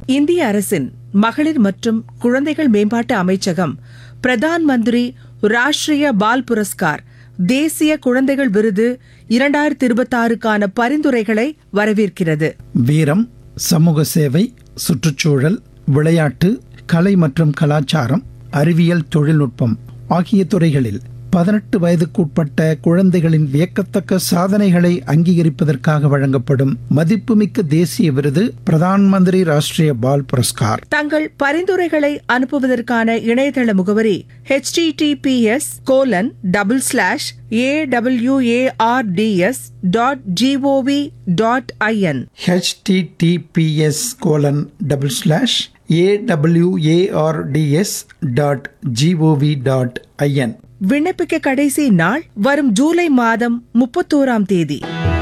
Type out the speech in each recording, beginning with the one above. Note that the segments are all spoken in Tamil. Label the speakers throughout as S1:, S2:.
S1: இந்திய அரசின் மகளிர் மற்றும் குழந்தைகள் மேம்பாட்டு அமைச்சகம் பிரதான் மந்திரி ராஷ்டிரிய பால் புரஸ்கார் தேசிய குழந்தைகள் விருது இரண்டாயிரத்தி இருபத்தாறுக்கான பரிந்துரைகளை வரவேற்கிறது
S2: வீரம் சமூக சேவை சுற்றுச்சூழல் விளையாட்டு கலை மற்றும் கலாச்சாரம் அறிவியல் தொழில்நுட்பம் ஆகிய துறைகளில் பதினெட்டு வயதுக்குட்பட்ட குழந்தைகளின் வியக்கத்தக்க சாதனைகளை அங்கீகரிப்பதற்காக வழங்கப்படும் மதிப்புமிக்க தேசிய விருது பிரதான் மந்திரி ராஷ்டிரிய பால் புரஸ்கார்
S1: தங்கள் பரிந்துரைகளை அனுப்புவதற்கான இணையதள முகவரி https colon double slash A WARDS dot GOV dot IN
S2: HTTPS colon double slash AWARDS dot GOV dot IN
S1: விண்ணப்பிக்க கடைசி நாள் வரும் ஜூலை மாதம் முப்பத்தோராம் தேதி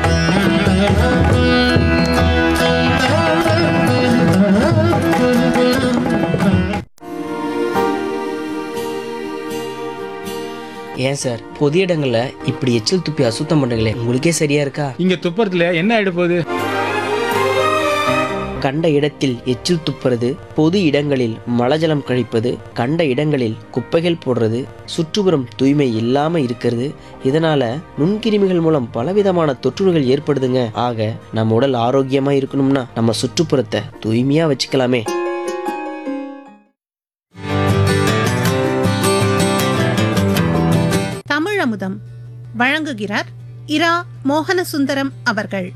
S3: ஏன் சார் பொது இடங்கள்ல இப்படி எச்சில் துப்பி அசுத்தம் பண்றீங்களே உங்களுக்கே சரியா இருக்கா
S4: இங்க துப்புறதுல என்ன ஆயிட போகுது
S3: கண்ட இடத்தில் எச்சில் துப்புறது பொது இடங்களில் மலஜலம் கழிப்பது கண்ட இடங்களில் குப்பைகள் போடுறது சுற்றுப்புறம் தூய்மை இல்லாம இருக்கிறது இதனால நுண்கிருமிகள் மூலம் பலவிதமான தொற்றுகள் ஏற்படுதுங்க ஆக நம்ம உடல் ஆரோக்கியமா இருக்கணும்னா நம்ம சுற்றுப்புறத்தை தூய்மையா வச்சுக்கலாமே
S5: தமிழமுதம் வழங்குகிறார் இரா மோகனசுந்தரம் அவர்கள்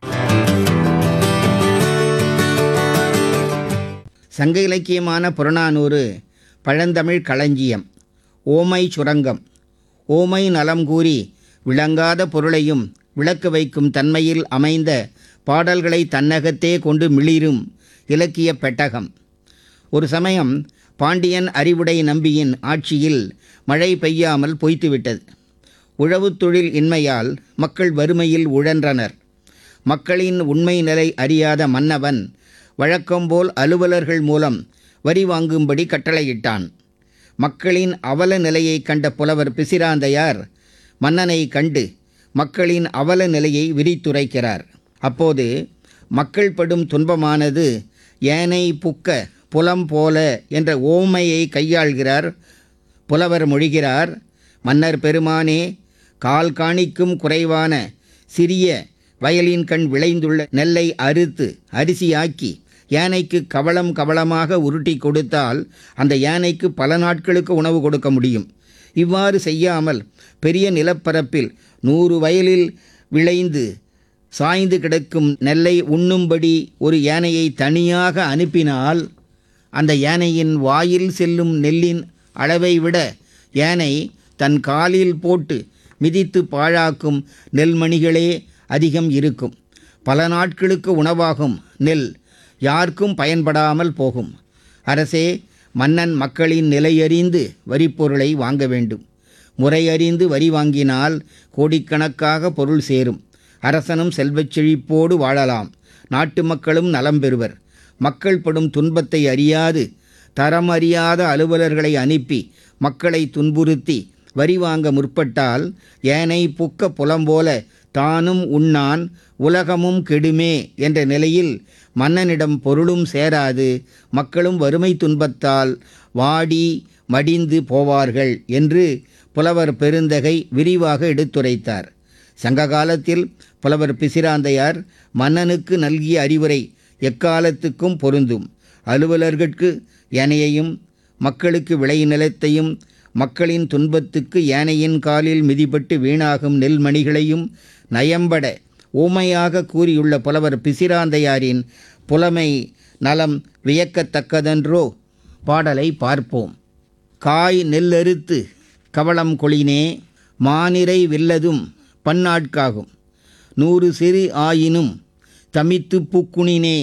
S6: சங்க இலக்கியமான புறநானூறு பழந்தமிழ் களஞ்சியம் ஓமை சுரங்கம் ஓமை நலம் கூறி விளங்காத பொருளையும் விளக்க வைக்கும் தன்மையில் அமைந்த பாடல்களை தன்னகத்தே கொண்டு மிளிரும் இலக்கிய பெட்டகம் ஒரு சமயம் பாண்டியன் அறிவுடை நம்பியின் ஆட்சியில் மழை பெய்யாமல் பொய்த்துவிட்டது உழவுத் தொழில் இன்மையால் மக்கள் வறுமையில் உழன்றனர் மக்களின் உண்மை நிலை அறியாத மன்னவன் வழக்கம்போல் அலுவலர்கள் மூலம் வரி வாங்கும்படி கட்டளையிட்டான் மக்களின் அவல நிலையை கண்ட புலவர் பிசிராந்தையார் மன்னனை கண்டு மக்களின் அவல நிலையை விரித்துரைக்கிறார் அப்போது மக்கள் படும் துன்பமானது ஏனை புக்க புலம் போல என்ற ஓமையை கையாள்கிறார் புலவர் மொழிகிறார் மன்னர் பெருமானே கால் காணிக்கும் குறைவான சிறிய வயலின் கண் விளைந்துள்ள நெல்லை அறுத்து அரிசியாக்கி யானைக்கு கவளம் கவளமாக உருட்டி கொடுத்தால் அந்த யானைக்கு பல நாட்களுக்கு உணவு கொடுக்க முடியும் இவ்வாறு செய்யாமல் பெரிய நிலப்பரப்பில் நூறு வயலில் விளைந்து சாய்ந்து கிடக்கும் நெல்லை உண்ணும்படி ஒரு யானையை தனியாக அனுப்பினால் அந்த யானையின் வாயில் செல்லும் நெல்லின் அளவை விட யானை தன் காலில் போட்டு மிதித்து பாழாக்கும் நெல்மணிகளே அதிகம் இருக்கும் பல நாட்களுக்கு உணவாகும் நெல் யாருக்கும் பயன்படாமல் போகும் அரசே மன்னன் மக்களின் நிலையறிந்து வரிப்பொருளை வாங்க வேண்டும் முறையறிந்து வரி வாங்கினால் கோடிக்கணக்காக பொருள் சேரும் அரசனும் செல்வச் செழிப்போடு வாழலாம் நாட்டு மக்களும் நலம் பெறுவர் மக்கள் படும் துன்பத்தை அறியாது தரம் அறியாத அலுவலர்களை அனுப்பி மக்களை துன்புறுத்தி வரி வாங்க முற்பட்டால் ஏனை புக்க புலம்போல தானும் உண்ணான் உலகமும் கெடுமே என்ற நிலையில் மன்னனிடம் பொருளும் சேராது மக்களும் வறுமை துன்பத்தால் வாடி மடிந்து போவார்கள் என்று புலவர் பெருந்தகை விரிவாக எடுத்துரைத்தார் சங்க காலத்தில் புலவர் பிசிராந்தையார் மன்னனுக்கு நல்கிய அறிவுரை எக்காலத்துக்கும் பொருந்தும் அலுவலர்களுக்கு ஏனையையும் மக்களுக்கு விளைநிலத்தையும் மக்களின் துன்பத்துக்கு யானையின் காலில் மிதிபட்டு வீணாகும் நெல்மணிகளையும் நயம்பட ஊமையாக கூறியுள்ள புலவர் பிசிராந்தையாரின் புலமை நலம் வியக்கத்தக்கதென்றோ பாடலை பார்ப்போம் காய் நெல்லறுத்து கவளம் கொளினே மானிரை வில்லதும் பன்னாட்காகும் நூறு சிறு ஆயினும் தமித்து பூக்குணினே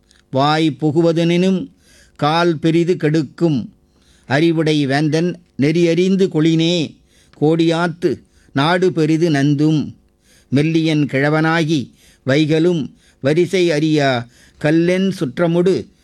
S6: வாய் புகுவதெனினும் கால் பெரிது கெடுக்கும் அறிவுடை வேந்தன் நெறியறிந்து கொளினே கோடியாத்து நாடு பெரிது நந்தும் மெல்லியன் கிழவனாகி வைகளும் வரிசை அறியா கல்லென் சுற்றமுடு